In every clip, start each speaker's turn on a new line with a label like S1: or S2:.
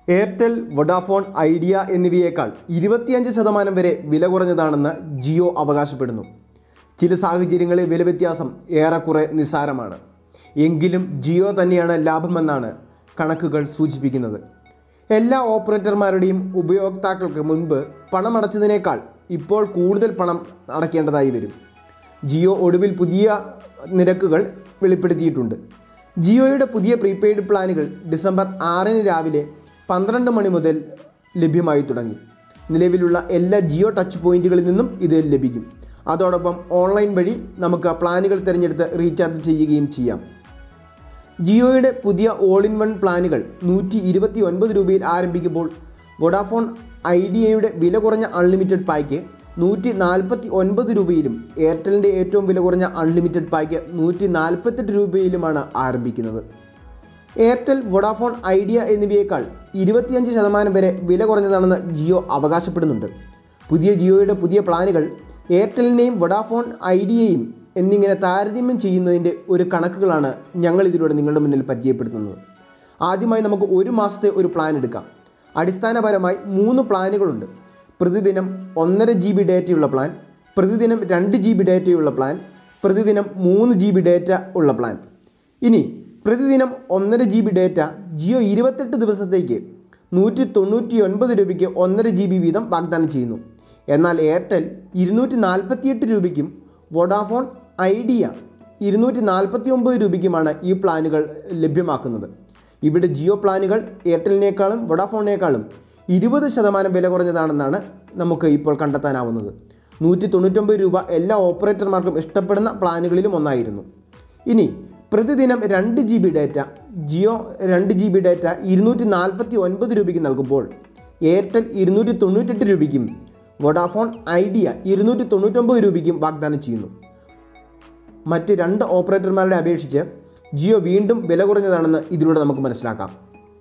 S1: Airtel Vodafone idea എന്നിവയേക്കാൾ ഇരുപത്തിയഞ്ച് ശതമാനം വരെ വില കുറഞ്ഞതാണെന്ന് ജിയോ അവകാശപ്പെടുന്നു ചില സാഹചര്യങ്ങളിൽ വില വ്യത്യാസം ഏറെക്കുറെ നിസ്സാരമാണ് എങ്കിലും ജിയോ തന്നെയാണ് ലാഭമെന്നാണ് കണക്കുകൾ സൂചിപ്പിക്കുന്നത് എല്ലാ ഓപ്പറേറ്റർമാരുടെയും ഉപയോക്താക്കൾക്ക് മുൻപ് പണമടച്ചതിനേക്കാൾ ഇപ്പോൾ കൂടുതൽ പണം അടയ്ക്കേണ്ടതായി വരും ജിയോ ഒടുവിൽ പുതിയ നിരക്കുകൾ വെളിപ്പെടുത്തിയിട്ടുണ്ട് ജിയോയുടെ പുതിയ പ്രീപെയ്ഡ് പ്ലാനുകൾ ഡിസംബർ ആറിന് രാവിലെ പന്ത്രണ്ട് മണി മുതൽ ലഭ്യമായി തുടങ്ങി നിലവിലുള്ള എല്ലാ ജിയോ ടച്ച് പോയിന്റുകളിൽ നിന്നും ഇത് ലഭിക്കും അതോടൊപ്പം ഓൺലൈൻ വഴി നമുക്ക് പ്ലാനുകൾ തിരഞ്ഞെടുത്ത് റീചാർജ് ചെയ്യുകയും ചെയ്യാം ജിയോയുടെ പുതിയ ഓൾ ഇൻ വൺ പ്ലാനുകൾ നൂറ്റി ഇരുപത്തി ഒൻപത് രൂപയിൽ ആരംഭിക്കുമ്പോൾ വൊഡാഫോൺ ഐഡിയയുടെ വില കുറഞ്ഞ അൺലിമിറ്റഡ് പായ്ക്ക് നൂറ്റി നാൽപ്പത്തി ഒൻപത് രൂപയിലും എയർടെലിൻ്റെ ഏറ്റവും വില കുറഞ്ഞ അൺലിമിറ്റഡ് പായ്ക്ക് നൂറ്റി നാൽപ്പത്തെട്ട് രൂപയിലുമാണ് ആരംഭിക്കുന്നത് എയർടെൽ വൊഡാഫോൺ ഐഡിയ എന്നിവയേക്കാൾ ഇരുപത്തിയഞ്ച് ശതമാനം വരെ വില കുറഞ്ഞതാണെന്ന് ജിയോ അവകാശപ്പെടുന്നുണ്ട് പുതിയ ജിയോയുടെ പുതിയ പ്ലാനുകൾ എയർടെലിനെയും വൊഡാഫോൺ ഐഡിയയും എന്നിങ്ങനെ താരതമ്യം ചെയ്യുന്നതിൻ്റെ ഒരു കണക്കുകളാണ് ഞങ്ങൾ ഇതിലൂടെ നിങ്ങളുടെ മുന്നിൽ പരിചയപ്പെടുത്തുന്നത് ആദ്യമായി നമുക്ക് ഒരു മാസത്തെ ഒരു പ്ലാൻ എടുക്കാം അടിസ്ഥാനപരമായി മൂന്ന് പ്ലാനുകളുണ്ട് പ്രതിദിനം ഒന്നര ജി ബി ഡേറ്റയുള്ള പ്ലാൻ പ്രതിദിനം രണ്ട് ജി ബി ഡേറ്റയുള്ള പ്ലാൻ പ്രതിദിനം മൂന്ന് ജി ബി ഡേറ്റ ഉള്ള പ്ലാൻ ഇനി പ്രതിദിനം ഒന്നര ജി ബി ഡേറ്റ ജിയോ ഇരുപത്തെട്ട് ദിവസത്തേക്ക് നൂറ്റി തൊണ്ണൂറ്റി ഒൻപത് രൂപയ്ക്ക് ഒന്നര ജി ബി വീതം വാഗ്ദാനം ചെയ്യുന്നു എന്നാൽ എയർടെൽ ഇരുന്നൂറ്റി നാൽപ്പത്തിയെട്ട് രൂപയ്ക്കും വൊഡാഫോൺ ഐഡിയ ഇരുന്നൂറ്റി നാൽപ്പത്തി ഒമ്പത് രൂപയ്ക്കുമാണ് ഈ പ്ലാനുകൾ ലഭ്യമാക്കുന്നത് ഇവിടെ ജിയോ പ്ലാനുകൾ എയർടെലിനേക്കാളും വൊഡാഫോണിനേക്കാളും ഇരുപത് ശതമാനം വില കുറഞ്ഞതാണെന്നാണ് നമുക്ക് ഇപ്പോൾ കണ്ടെത്താനാവുന്നത് നൂറ്റി തൊണ്ണൂറ്റൊമ്പത് രൂപ എല്ലാ ഓപ്പറേറ്റർമാർക്കും ഇഷ്ടപ്പെടുന്ന പ്ലാനുകളിലും ഒന്നായിരുന്നു ഇനി പ്രതിദിനം രണ്ട് ജി ബി ഡേറ്റ ജിയോ രണ്ട് ജി ബി ഡേറ്റ ഇരുന്നൂറ്റി നാൽപ്പത്തി ഒൻപത് രൂപയ്ക്ക് നൽകുമ്പോൾ എയർടെൽ ഇരുന്നൂറ്റി തൊണ്ണൂറ്റെട്ട് രൂപയ്ക്കും വൊഡാഫോൺ ഐഡിയ ഇരുന്നൂറ്റി തൊണ്ണൂറ്റൊമ്പത് രൂപയ്ക്കും വാഗ്ദാനം ചെയ്യുന്നു മറ്റ് രണ്ട് ഓപ്പറേറ്റർമാരുടെ അപേക്ഷിച്ച് ജിയോ വീണ്ടും വില കുറഞ്ഞതാണെന്ന് ഇതിലൂടെ നമുക്ക് മനസ്സിലാക്കാം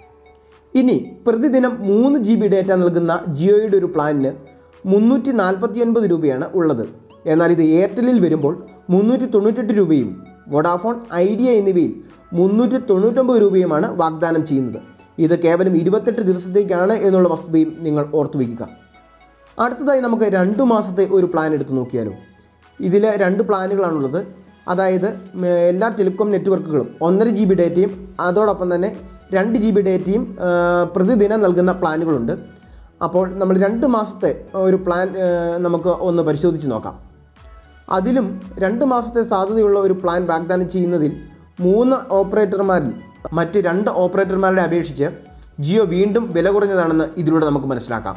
S1: ഇനി പ്രതിദിനം മൂന്ന് ജി ബി ഡേറ്റ നൽകുന്ന ജിയോയുടെ ഒരു പ്ലാനിന് മുന്നൂറ്റി നാൽപ്പത്തി ഒൻപത് രൂപയാണ് ഉള്ളത് എന്നാൽ ഇത് എയർടെല്ലിൽ വരുമ്പോൾ മുന്നൂറ്റി തൊണ്ണൂറ്റെട്ട് രൂപയും വൊഡാഫോൺ ഐഡിയ എന്നിവയിൽ മുന്നൂറ്റി തൊണ്ണൂറ്റൊമ്പത് രൂപയുമാണ് വാഗ്ദാനം ചെയ്യുന്നത് ഇത് കേവലം ഇരുപത്തെട്ട് ദിവസത്തേക്കാണ് എന്നുള്ള വസ്തുതയും നിങ്ങൾ ഓർത്തു വയ്ക്കുക അടുത്തതായി നമുക്ക് രണ്ട് മാസത്തെ ഒരു പ്ലാൻ എടുത്ത് നോക്കിയാലോ ഇതിൽ രണ്ട് പ്ലാനുകളാണുള്ളത് അതായത് ഉം, എല്ലാ ടെലികോം നെറ്റ്വർക്കുകളും ഒന്നര ജി ബി ഡേറ്റയും അതോടൊപ്പം തന്നെ രണ്ട് ജി ബി ഡേറ്റയും ആ, പ്രതിദിനം നൽകുന്ന പ്ലാനുകളുണ്ട് അപ്പോൾ നമ്മൾ രണ്ട് മാസത്തെ ഒരു പ്ലാൻ ആ, നമുക്ക് ഒന്ന് പരിശോധിച്ച് നോക്കാം അതിലും രണ്ട് മാസത്തെ സാധ്യതയുള്ള ഒരു പ്ലാൻ വാഗ്ദാനം ചെയ്യുന്നതിൽ മൂന്ന് ഓപ്പറേറ്റർമാരിൽ മറ്റ് രണ്ട് ഓപ്പറേറ്റർമാരുടെ അപേക്ഷിച്ച് ജിയോ വീണ്ടും വില കുറഞ്ഞതാണെന്ന് ഇതിലൂടെ നമുക്ക് മനസ്സിലാക്കാം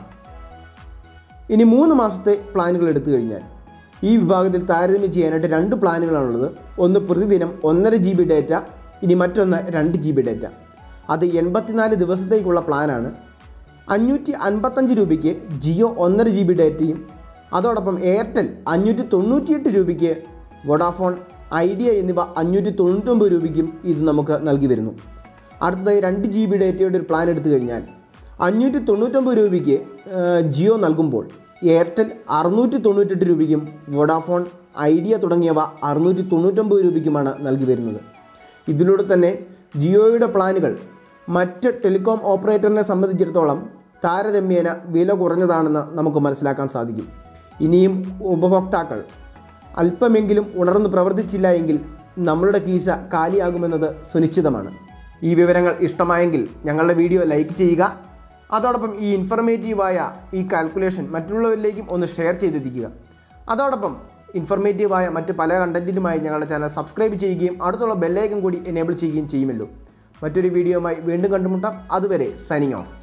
S1: ഇനി മൂന്ന് മാസത്തെ പ്ലാനുകൾ എടുത്തു കഴിഞ്ഞാൽ ഈ വിഭാഗത്തിൽ താരതമ്യം ചെയ്യാനായിട്ട് രണ്ട് പ്ലാനുകളാണുള്ളത് ഒന്ന് പ്രതിദിനം ഒന്നര ജി ബി ഡേറ്റ ഇനി മറ്റൊന്ന് രണ്ട് ജി ബി ഡേറ്റ അത് എൺപത്തിനാല് ദിവസത്തേക്കുള്ള പ്ലാനാണ് അഞ്ഞൂറ്റി അൻപത്തഞ്ച് രൂപയ്ക്ക് ജിയോ ഒന്നര ജി ബി ഡേറ്റയും അതോടൊപ്പം എയർടെൽ അഞ്ഞൂറ്റി തൊണ്ണൂറ്റിയെട്ട് രൂപയ്ക്ക് വൊഡാഫോൺ ഐഡിയ എന്നിവ അഞ്ഞൂറ്റി തൊണ്ണൂറ്റൊമ്പത് രൂപയ്ക്കും ഇത് നമുക്ക് നൽകി വരുന്നു അടുത്തതായി രണ്ട് ജി ബി ഡേറ്റയുടെ ഒരു പ്ലാൻ എടുത്തു കഴിഞ്ഞാൽ അഞ്ഞൂറ്റി തൊണ്ണൂറ്റൊമ്പത് രൂപയ്ക്ക് ആ, ജിയോ നൽകുമ്പോൾ എയർടെൽ അറുന്നൂറ്റി തൊണ്ണൂറ്റെട്ട് രൂപയ്ക്കും വൊഡാഫോൺ ഐഡിയ തുടങ്ങിയവ അറുന്നൂറ്റി തൊണ്ണൂറ്റൊമ്പത് രൂപയ്ക്കുമാണ് നൽകി വരുന്നത് ഇതിലൂടെ തന്നെ ജിയോയുടെ പ്ലാനുകൾ മറ്റ് ടെലികോം ഓപ്പറേറ്ററിനെ സംബന്ധിച്ചിടത്തോളം താരതമ്യേന വില കുറഞ്ഞതാണെന്ന് നമുക്ക് മനസ്സിലാക്കാൻ സാധിക്കും ഇനിയും ഉപഭോക്താക്കൾ അല്പമെങ്കിലും ഉണർന്ന് പ്രവർത്തിച്ചില്ല എങ്കിൽ നമ്മളുടെ കീശ കാലിയാകുമെന്നത് സുനിശ്ചിതമാണ് ഈ വിവരങ്ങൾ ഇഷ്ടമായെങ്കിൽ ഞങ്ങളുടെ വീഡിയോ ലൈക്ക് ചെയ്യുക അതോടൊപ്പം ഈ ഇൻഫർമേറ്റീവായ ഈ കാൽക്കുലേഷൻ മറ്റുള്ളവരിലേക്കും ഒന്ന് ഷെയർ ചെയ്തെത്തിക്കുക അതോടൊപ്പം ഇൻഫർമേറ്റീവായ മറ്റ് പല കണ്ടൻറ്റിനുമായി ഞങ്ങളുടെ ചാനൽ സബ്സ്ക്രൈബ് ചെയ്യുകയും അടുത്തുള്ള ബെല്ലൈക്കൻ കൂടി എനേബിൾ ചെയ്യുകയും ചെയ്യുമല്ലോ മറ്റൊരു വീഡിയോയുമായി വീണ്ടും കണ്ടുമുട്ടാം അതുവരെ സൈനിങ് ഓഫ്